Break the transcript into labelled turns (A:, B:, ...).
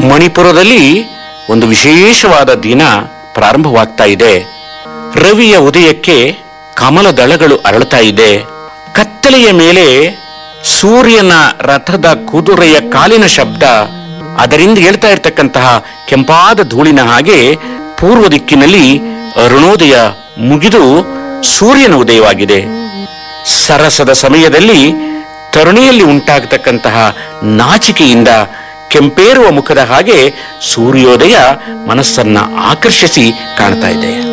A: ಮಣಿಪುರದಲ್ಲಿ ಒಂದು ವಿಶೇಷವಾದ ದಿನ ಪ್ರಾರಂಭವಾಗ್ತಾ ಇದೆ ರವಿಯ ಉದಯಕ್ಕೆ ಕಮಲ ದಳಗಳು ಅರಳುತ್ತಾ ಇದೆ ಕತ್ತಲೆಯ ಮೇಲೆ ಸೂರ್ಯನ ರಥದ ಕುದುರೆಯ ಕಾಲಿನ ಶಬ್ದ ಅದರಿಂದ ಹೇಳ್ತಾ ಇರತಕ್ಕಂತಹ ಕೆಂಪಾದ ಧೂಳಿನ ಹಾಗೆ ಪೂರ್ವ ದಿಕ್ಕಿನಲ್ಲಿ ಅರುಣೋದಯ ಮುಗಿದು ಸೂರ್ಯನ ಉದಯವಾಗಿದೆ ಸರಸದ ಸಮಯದಲ್ಲಿ ತರುಣಿಯಲ್ಲಿ ಉಂಟಾಗತಕ್ಕಂತಹ ನಾಚಿಕೆಯಿಂದ ಕೆಂಪೇರುವ ಮುಖದ ಹಾಗೆ ಸೂರ್ಯೋದಯ ಮನಸ್ಸನ್ನ ಆಕರ್ಷಿಸಿ ಕಾಣ್ತಾ ಇದೆ